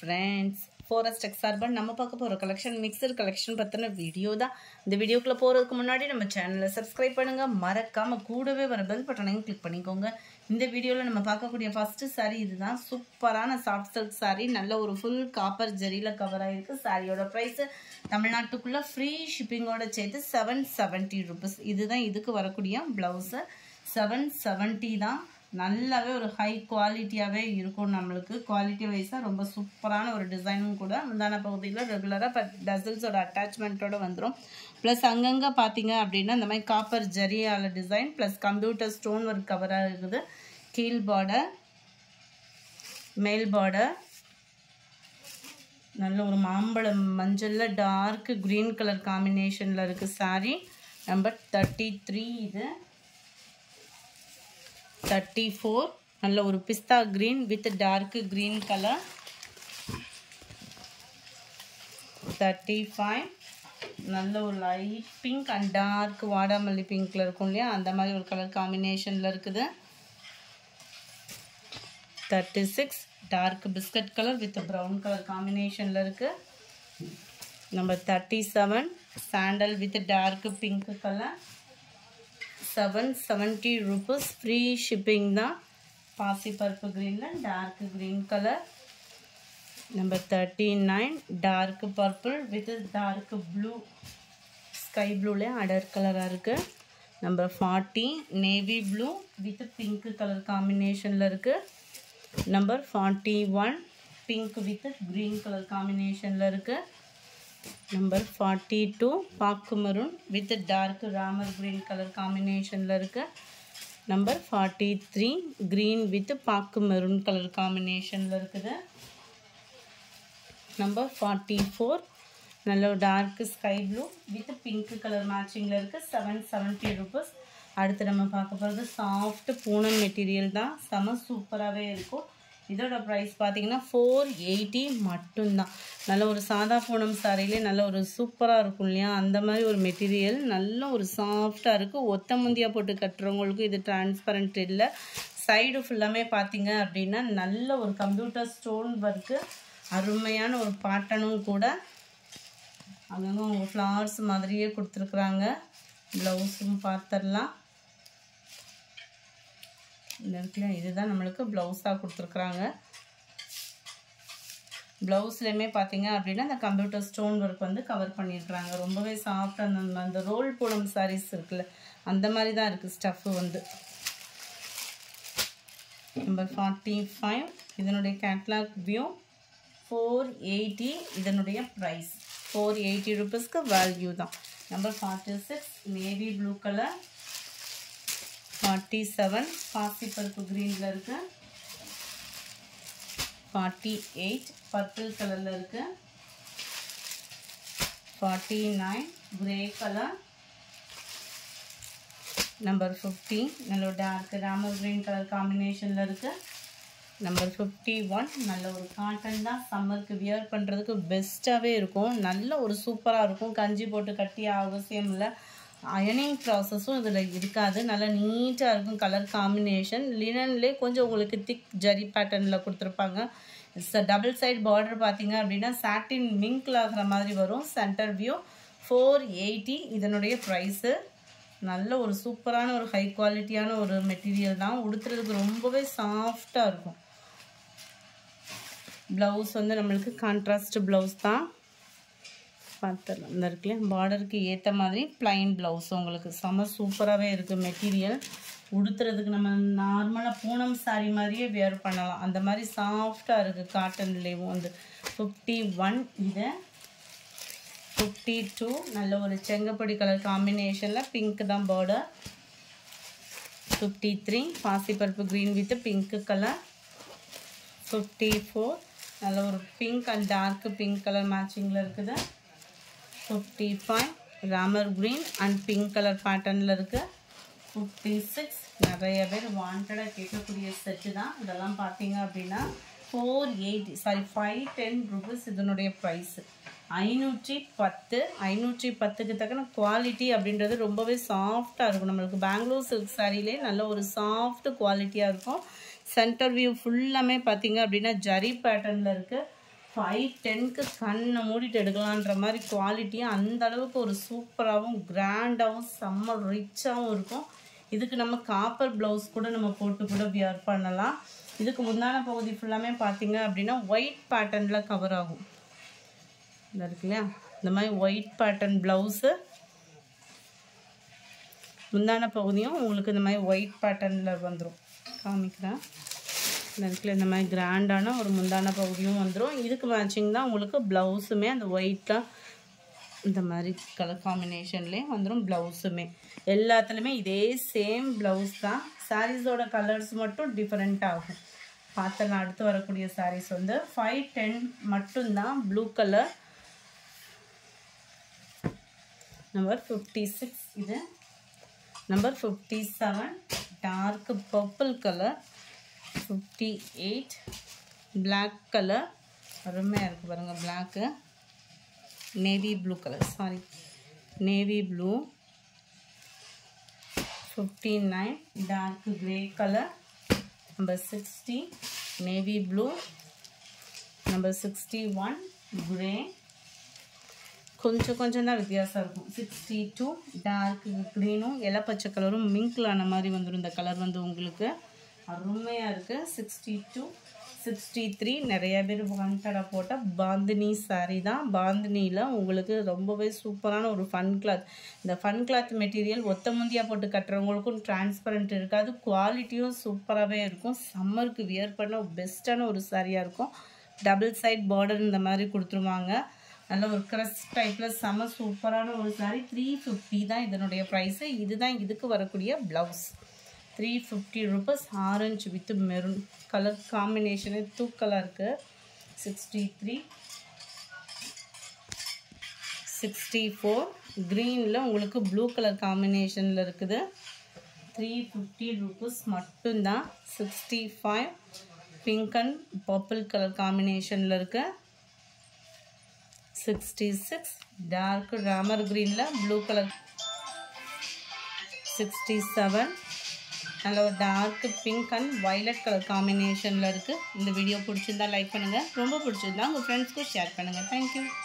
friends forest X urban நம்ம பார்க்க போகிற கலெக்ஷன் மிக்சர் கலெக்ஷன் பற்றின வீடியோ தான் இந்த வீடியோக்குள்ளே போகிறதுக்கு முன்னாடி நம்ம சேனலை சப்ஸ்கிரைப் பண்ணுங்கள் மறக்காமல் கூடவே வர பெல் பட்டனையும் கிளிக் பண்ணிக்கோங்க இந்த வீடியோவில் நம்ம பார்க்கக்கூடிய ஃபஸ்ட்டு சாரீ இதுதான் சூப்பரான சாஃப்ட் சில்க் சாரீ நல்ல ஒரு ஃபுல் காப்பர் ஜெரியில் கவர் ஆகிருக்கு சாரியோட ப்ரைஸு தமிழ்நாட்டுக்குள்ளே ஃப்ரீ ஷிப்பிங்கோட சேர்த்து செவன் செவன்ட்டி ருபீஸ் இதுதான் இதுக்கு வரக்கூடிய ப்ளவுஸு செவன் செவன்ட்டி தான் நல்லாவே ஒரு ஹை குவாலிட்டியாகவே இருக்கும் நம்மளுக்கு குவாலிட்டி வைஸாக ரொம்ப சூப்பரான ஒரு டிசைனும் கூட முந்தான பகுதியில் ரெகுலராக இப்போ டசல்ஸோட அட்டாச்மெண்ட்டோட வந்துடும் ப்ளஸ் அங்கங்கே பார்த்தீங்க அப்படின்னா இந்த மாதிரி காப்பர் ஜரியால design plus computer stone work கவராக இருக்குது கீழ் பார்டர் மேல் பார்டர் நல்ல ஒரு மாம்பழம் மஞ்சளில் டார்க் க்ரீன் கலர் காம்பினேஷனில் இருக்குது சாரீ நம்பர் தேர்ட்டி த்ரீ இது தேர்ட்டி ஃபோர் நல்ல ஒரு பிஸ்தா green with dark green colour thirty five நல்ல ஒரு லைட் பிங்க் அண்ட் டார்க் வாடாமல்லி பிங்க்கில் இருக்கும் இல்லையா அந்த மாதிரி ஒரு கலர் காம்பினேஷனில் இருக்குது thirty six dark biscuit colour with brown colour காம்பினேஷனில் இருக்குது number thirty seven sandal with dark pink colour seven seventy rupees free shipping தான் பாசி பருப்பு க்ரீனில் dark green colour number thirty nine dark purple with dark blue sky ப்ளூலே அடர் கலராக இருக்குது number forty navy blue with pink colour காம்பினேஷனில் இருக்குது number forty one pink with green colour காம்பினேஷனில் இருக்குது நம்பர் ஃபார்ட்டி டூ பாக்கு மரூன் வித் டார்க் ராமர் க்ரீன் கலர் காம்பினேஷனில் இருக்குது number forty three green with பாக்கு மெரூன் கலர் காம்பினேஷனில் இருக்குது நம்பர் ஃபார்ட்டி ஃபோர் நல்ல dark sky blue with pink colour மேட்சிங்கில் இருக்குது செவன் செவன்ட்டி ருபீஸ் அடுத்து நம்ம பார்க்க போகிறது சாஃப்ட் பூனம் மெட்டீரியல் தான் செம சூப்பராகவே இருக்கும் இதோட ப்ரைஸ் பார்த்தீங்கன்னா ஃபோர் எயிட்டி மட்டும்தான் நல்ல ஒரு சாதா பூனம் சாரிலே நல்ல ஒரு சூப்பராக இருக்கும் இல்லையா அந்த மாதிரி ஒரு மெட்டீரியல் நல்ல ஒரு சாஃப்டாக இருக்குது ஒத்த முந்தியாக போட்டு கட்டுறவங்களுக்கு இது டிரான்ஸ்பரண்ட் இல்லை சைடு ஃபுல்லாமே பார்த்தீங்க அப்படின்னா நல்ல ஒரு கம்ப்யூட்டர் ஸ்டோன் ஒர்க்கு அருமையான ஒரு பாட்டனும் கூட அங்கங்கே அவங்க ஃப்ளவர்ஸ் மாதிரியே கொடுத்துருக்குறாங்க ப்ளவுஸும் பார்த்துடலாம் இந்த இடத்துல இதுதான் நம்மளுக்கு ப்ளவுஸாக கொடுத்துருக்குறாங்க ப்ளவுஸ்லேயுமே பார்த்தீங்க அப்படின்னா அந்த கம்ப்யூட்டர் ஸ்டோன் ஒர்க் வந்து கவர் பண்ணியிருக்கிறாங்க ரொம்பவே சாஃப்டாக அந்த அந்த ரோல் போடும் சாரீஸ் இருக்குல்ல அந்த மாதிரி தான் இருக்குது ஸ்டஃப்பு வந்து நம்பர் ஃபார்ட்டி ஃபைவ் இதனுடைய கேட்லாக் வியூ ஃபோர் எயிட்டி இதனுடைய ப்ரைஸ் ஃபோர் எயிட்டி ருபீஸ்க்கு வேல்யூ தான் number forty six navy blue colour forty seven பாசிப்பருப்பு க்ரீனில் இருக்குது ஃபார்ட்டி எயிட் பர்பிள் கலரில் இருக்குது forty nine grey colour number fifty நல்ல டார்க் ராமர் க்ரீன் கலர் காம்பினேஷனில் இருக்குது நம்பர் ஃபிஃப்டி ஒன் நல்ல ஒரு காட்டன் தான் சம்மருக்கு வியர் பண்ணுறதுக்கு பெஸ்ட்டாகவே இருக்கும் நல்ல ஒரு சூப்பராக இருக்கும் கஞ்சி போட்டு கட்டிய அவசியம் இல்லை அயனிங் ப்ராசஸும் இதில் இருக்காது நல்லா நீட்டாக இருக்கும் கலர் காம்பினேஷன் லினன்லேயே கொஞ்சம் உங்களுக்கு திக் ஜரி பேட்டர்னில் கொடுத்துருப்பாங்க டபுள் சைட் பார்டர் பார்த்தீங்க அப்படின்னா சாட்டின் மிங்கில் ஆகிற மாதிரி வரும் சென்டர் வியூ ஃபோர் எயிட்டி இதனுடைய ப்ரைஸு நல்ல ஒரு சூப்பரான ஒரு ஹை குவாலிட்டியான ஒரு மெட்டீரியல் தான் உடுத்துறதுக்கு ரொம்பவே சாஃப்டாக இருக்கும் ப்ளவுஸ் வந்து நம்மளுக்கு கான்ட்ராஸ்ட் ப்ளவுஸ் தான் பார்த்துடலாம் இந்த இருக்குல்ல பார்டருக்கு ஏற்ற மாதிரி ப்ளைன் ப்ளவுஸ் உங்களுக்கு செம சூப்பராகவே இருக்குது மெட்டீரியல் உடுத்துறதுக்கு நம்ம நார்மலாக பூனம் சாரி மாதிரியே வேர் பண்ணலாம் அந்த மாதிரி சாஃப்டாக இருக்குது காட்டன்லேயும் வந்து ஃபிஃப்டி ஒன் இது ஃபிஃப்டி டூ நல்ல ஒரு செங்கப்பொடி கலர் காம்பினேஷனில் பிங்க் தான் பார்டர் ஃபிஃப்டி த்ரீ பாசிப்பருப்பு green with pink colour fifty four நல்ல ஒரு pink and dark pink colour மேட்சிங்கில் இருக்குது ஃபிஃப்டி ஃபைவ் ராமர் க்ரீன் அண்ட் பிங்க் கலர் பேட்டர்னில் இருக்குது ஃபிஃப்டி சிக்ஸ் நிறைய பேர் வாண்டடாக கேட்கக்கூடிய செட்டு தான் இதெல்லாம் பார்த்தீங்க அப்படின்னா four eighty sorry five ten rupees இதனுடைய ப்ரைஸு ஐநூற்றி பத்து ஐநூற்றி பத்துக்கு தக்கன குவாலிட்டி அப்படின்றது ரொம்பவே சாஃப்டாக இருக்கும் நம்மளுக்கு பெங்களூர் சில்க் சாரிலே நல்ல ஒரு சாஃப்ட் குவாலிட்டியாக இருக்கும் சென்டர் வியூ ஃபுல்லாமே பார்த்தீங்க அப்படின்னா ஜரி பேட்டர்னில் இருக்குது ஃபைவ் டென்க்கு கண்ணை மூடிட்டு எடுக்கலான்ற மாதிரி குவாலிட்டியாக அந்த அளவுக்கு ஒரு சூப்பராகவும் கிராண்டாகவும் செம்ம ரிச்சாகவும் இருக்கும் இதுக்கு நம்ம காப்பர் ப்ளவுஸ் கூட நம்ம போட்டு கூட வியர் பண்ணலாம் இதுக்கு முந்தான பகுதி ஃபுல்லாமே பார்த்தீங்க அப்படின்னா ஒயிட் பேட்டர்னில் கவர் ஆகும் இந்த இருக்கு இல்லையா இந்த மாதிரி ஒயிட் பேட்டர்ன் ப்ளவுஸு முந்தான பகுதியும் உங்களுக்கு இந்த மாதிரி ஒயிட் பேட்டர்னில் வந்துடும் காமிக்கிறேன் இந்த இடத்துல இந்த மாதிரி கிராண்டான ஒரு முந்தான பகுதியும் வந்துடும் இதுக்கு மேட்சிங் தான் உங்களுக்கு ப்ளவுஸுமே அந்த ஒயிட்டாக இந்த மாதிரி கலர் காம்பினேஷன்லேயே வந்துடும் ப்ளவுஸுமே எல்லாத்துலேயுமே இதே சேம் ப்ளவுஸ் தான் சாரீஸோட கலர்ஸ் மட்டும் டிஃப்ரெண்ட் ஆகும் பார்த்தலாம் அடுத்து வரக்கூடிய சாரீஸ் வந்து ஃபைவ் டென் மட்டும்தான் blue colour number fifty six இது number fifty seven dark purple colour fifty eight black colour அருமையாக இருக்குது பாருங்கள் black navy blue colour sorry navy blue fifty nine dark grey colour number sixty navy blue number sixty one grey கொஞ்சம் கொஞ்சம் தான் வித்தியாசம் இருக்கும் sixty two dark க்ரீனும் இலை பச்சை கலரும் மிங்கில் ஆன மாதிரி வந்துடும் இந்த கலர் வந்து உங்களுக்கு அருமையாக இருக்குது சிக்ஸ்டி டூ சிக்ஸ்டி த்ரீ நிறைய பேர் வாண்டடாக போட்ட பாந்தினி சாரீ தான் பாந்தினியில் உங்களுக்கு ரொம்பவே சூப்பரான ஒரு ஃபன் கிளாத் இந்த ஃபன் கிளாத் மெட்டீரியல் ஒத்த முந்தியாக போட்டு கட்டுறவங்களுக்கும் டிரான்ஸ்பரண்ட் இருக்காது குவாலிட்டியும் சூப்பராகவே இருக்கும் சம்மருக்கு வியர் பண்ண பெஸ்ட்டான ஒரு சாரியாக இருக்கும் டபுள் சைட் பார்டர் இந்த மாதிரி கொடுத்துருவாங்க நல்ல ஒரு க்ரஸ் டைப்பில் செம சூப்பரான ஒரு சாரீ த்ரீ ஃபிஃப்டி தான் இதனுடைய ப்ரைஸு இதுதான் இதுக்கு வரக்கூடிய blouse three fifty rupees orange with maroon colour combination தூக்கலாக இருக்குது சிக்ஸ்டி த்ரீ சிக்ஸ்டி ஃபோர் க்ரீனில் உங்களுக்கு ப்ளூ கலர் காம்பினேஷனில் இருக்குது த்ரீ ஃபிஃப்டி ருபீஸ் மட்டும்தான் sixty five pink and purple colour காம்பினேஷனில் இருக்குது சிக்ஸ்டி சிக்ஸ் டார்க் ராமர் க்ரீனில் ப்ளூ கலர் சிக்ஸ்டி செவன் நல்ல ஒரு dark pink and violet colour காம்பினேஷனில் இருக்குது இந்த வீடியோ பிடிச்சிருந்தா லைக் பண்ணுங்கள் ரொம்ப பிடிச்சிருந்தா உங்கள் ஃப்ரெண்ட்ஸ்க்கும் ஷேர் பண்ணுங்கள் தேங்க்யூ